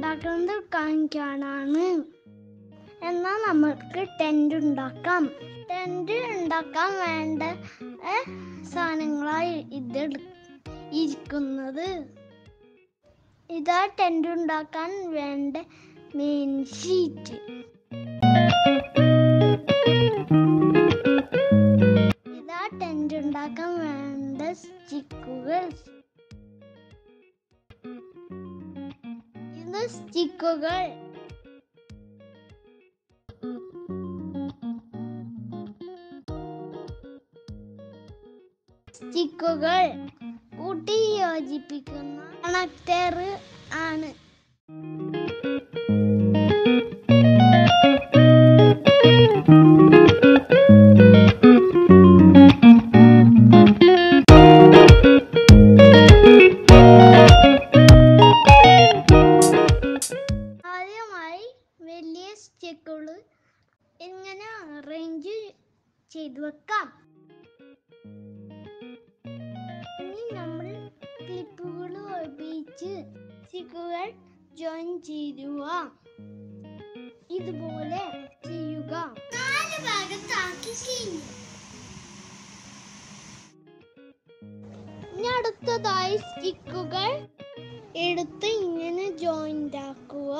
ഉണ്ടാക്കുന്നത് കാണിക്കാനാണ് എന്നാൽ നമുക്ക് ടെന്റ് ഉണ്ടാക്കാം ടെന്റ് ഉണ്ടാക്കാൻ വേണ്ട ഏ, സാധനങ്ങളായി ഇത് എടു- ഇരിക്കുന്നത് ഇതാ ടെന്റ് ഉണ്ടാക്കാൻ വേണ്ട മെയിൻ ഷീറ്റ് ഇതാ ടെന്റ് ഉണ്ടാക്കാൻ വേണ്ട സ്റ്റിക്കുകൾ ഇത് സ്റ്റിക്കുകൾ സ്റ്റിക്കുകൾ കൂട്ടി യോജിപ്പിക്കുന്ന കണക്ടർ ആണ് ആദ്യമായി വലിയ സ്റ്റിക്കുകൾ ഇങ്ങനെ അറേഞ്ച് ചെയ്തു വെക്കാം ഇനി നമ്മൾ ക്ലിപ്പുകൾ ഉപയോഗിച്ച് സ്റ്റിക്കുകൾ ജോയിൻ ചെയ്യുക ഇതുപോലെ ചെയ്യുക നാല് ഭാഗത്താക്കി കഴിഞ്ഞു ഇനി അടുത്തതായി സ്റ്റിക്കുകൾ എടുത്ത് ഇങ്ങനെ ജോയിന്റ് ആക്കുക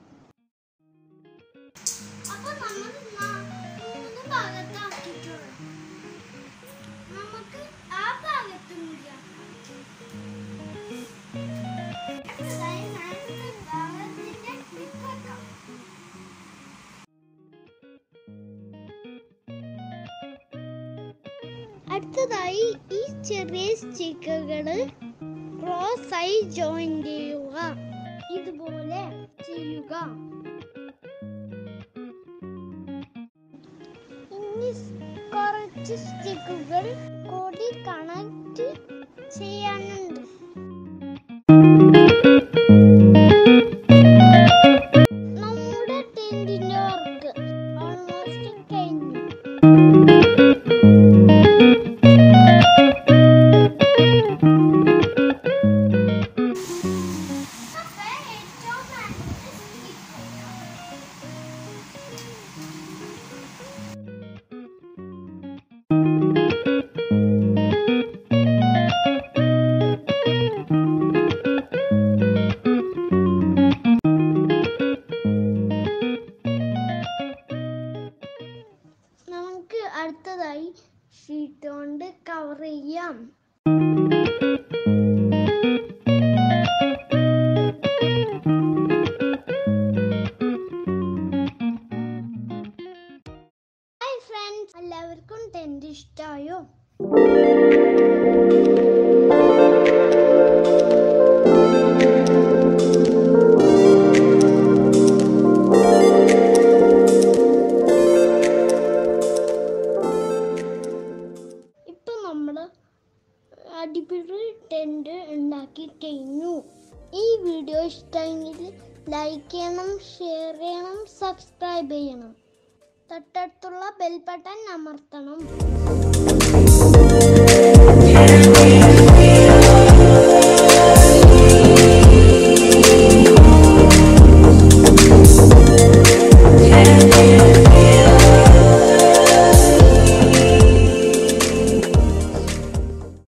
അപ്പൊ നമ്മൾ നാ- മൂന്ന് ഭാഗത്താക്കിയിട്ടുള്ളൂ നമുക്ക് ആ ഭാഗത്തും കൂടി ആക്കാം. അടുത്തതായി നമുക്ക് ഭാഗത്തിന്റെ clip വെക്കാം. അടുത്തതായി ഈ ചെറിയ സ്റ്റിക്കുകള് ക്രോസ് ആയി ജോയിൻ ചെയ്യുക ഇതുപോലെ ചെയ്യുക ഇനി സ് കുറച്ച് സ്റ്റിക്കുകൾ കൂടി കണക്ട് ചെയ്യാനുണ്ട് നമ്മുടെ ടെന്റിന്റെ വർക്ക് ഓൾമോസ്റ്റ് കഴിഞ്ഞു നമുക്ക് അടുത്തതായി ഷീറ്റ് കൊണ്ട് കവർ ചെയ്യാം ഹായ് ഫ്രണ്ട്സ് എല്ലാവർക്കും ടെന്റ് ഇഷ്ടമായോ ഇപ്പൊ നമ്മള് അടിപൊളി ടെന്റ് ഉണ്ടാക്കി കഴിഞ്ഞു ഈ വീഡിയോ ഇഷ്ടമെങ്കിൽ ലൈക്ക് ചെയ്യണം ഷെയർ ചെയ്യണം സബ്സ്ക്രൈബ് ചെയ്യണം തൊട്ടടുത്തുള്ള ബെൽ ബട്ടൺ അമർത്തണം